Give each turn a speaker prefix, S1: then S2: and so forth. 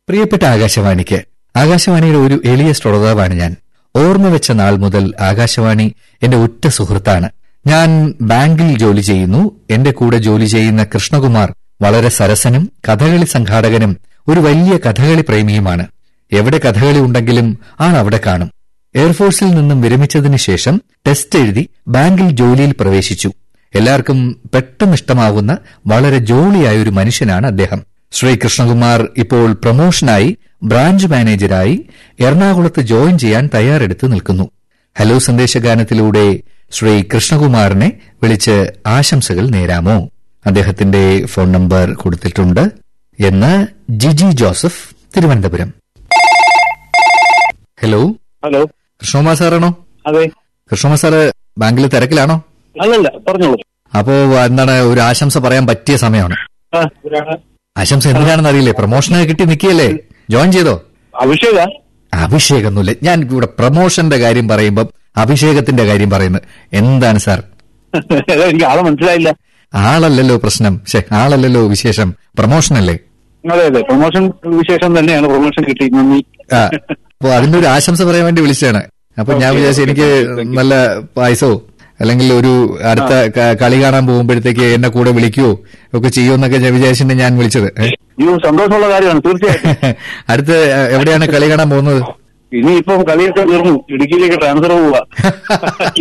S1: പ്രിയപ്പെട്ട ആകാശവാണിക്ക് ആകാശവാണിയുടെ ഒരു എളിയ ശ്രോതാവാണ് ഞാൻ ഓർമ്മ വെച്ച നാൾ മുതൽ ആകാശവാണി എന്റെ ഉറ്റ സുഹൃത്താണ് ഞാൻ ബാങ്കിൽ ജോലി ചെയ്യുന്നു എന്റെ കൂടെ ജോലി ചെയ്യുന്ന കൃഷ്ണകുമാർ വളരെ സരസനും കഥകളി സംഘാടകനും ഒരു വലിയ കഥകളി പ്രേമിയുമാണ് എവിടെ കഥകളി ഉണ്ടെങ്കിലും ആൾ അവിടെ കാണും എയർഫോഴ്സിൽ നിന്നും വിരമിച്ചതിനു ശേഷം ടെസ്റ്റ് എഴുതി ബാങ്കിൽ ജോലിയിൽ പ്രവേശിച്ചു എല്ലാവർക്കും പെട്ടെന്ന് ഇഷ്ടമാവുന്ന വളരെ ജോളിയായ ഒരു മനുഷ്യനാണ് അദ്ദേഹം ശ്രീ കൃഷ്ണകുമാർ ഇപ്പോൾ പ്രൊമോഷനായി ബ്രാഞ്ച് മാനേജരായി എറണാകുളത്ത് ജോയിൻ ചെയ്യാൻ തയ്യാറെടുത്ത് നിൽക്കുന്നു ഹലോ സന്ദേശഗാനത്തിലൂടെ ശ്രീ കൃഷ്ണകുമാറിനെ വിളിച്ച് ആശംസകൾ നേരാമോ അദ്ദേഹത്തിന്റെ ഫോൺ നമ്പർ കൊടുത്തിട്ടുണ്ട് എന്ന് ജിജി ജോസഫ് തിരുവനന്തപുരം ഹലോ
S2: ഹലോ
S1: കൃഷ്ണകുമാർ സാറാണോ
S2: അതെ
S1: കൃഷ്ണകുമാർ സാറ് ബാങ്കിൽ തിരക്കിലാണോ
S2: അല്ലല്ല പറഞ്ഞോളൂ
S1: അപ്പോ എന്താണ് ഒരു ആശംസ പറയാൻ പറ്റിയ സമയമാണ്
S2: ആ,
S1: ആശംസ എന്തിനാണെന്ന് അറിയില്ലേ പ്രൊമോഷന് കിട്ടി നിൽക്കിയല്ലേ ജോയിൻ ചെയ്തോ
S2: അഭിഷേക
S1: അഭിഷേകൊന്നുമില്ല ഞാൻ ഇവിടെ പ്രൊമോഷന്റെ കാര്യം പറയുമ്പോൾ അഭിഷേകത്തിന്റെ കാര്യം പറയുന്നത് എന്താണ് സാർ
S2: ഏതാ, എനിക്ക് ആളെ മനസ്സിലായില്ല
S1: ആളല്ലല്ലോ പ്രശ്നം ശേ ആളല്ലല്ലോ വിശേഷം പ്രൊമോഷൻ അല്ലേ
S2: അതെ അതെ പ്രൊമോഷൻ വിശേഷം തന്നെയാണ് പ്രൊമോഷൻ കിട്ടി നന്ദി
S1: ആ അപ്പൊ അതിന്റെ ഒരു ആശംസ പറയാൻ വേണ്ടി വിളിച്ചതാണ് അപ്പൊ ഞാൻ
S2: Okay,
S1: വിചാരിച്ചു
S2: okay,
S1: എനിക്ക്
S2: thank you.
S1: നല്ല പായസോ അല്ലെങ്കിൽ ഒരു അടുത്ത ക- കളി കാണാൻ പോകുമ്പോഴത്തേക്ക് എന്നെ കൂടെ വിളിക്കുവോ ഒക്കെ ചെയ്യുമെന്നൊക്കെ ഞാൻ വിചാരിച്ചിട്ട് ഞാൻ വിളിച്ചത് ഏ?
S2: ഇത് സന്തോഷമുള്ള കാര്യമാണ് തീർച്ചയായിട്ടും
S1: അടുത്ത് എവിടെയാണ് കളി കാണാൻ പോകുന്നത്
S2: ഇനിയിപ്പം കളിയൊക്കെ തീർന്നു ഇടുക്കിയിലേക്ക് ട്രാൻസ്ഫർ പോവാ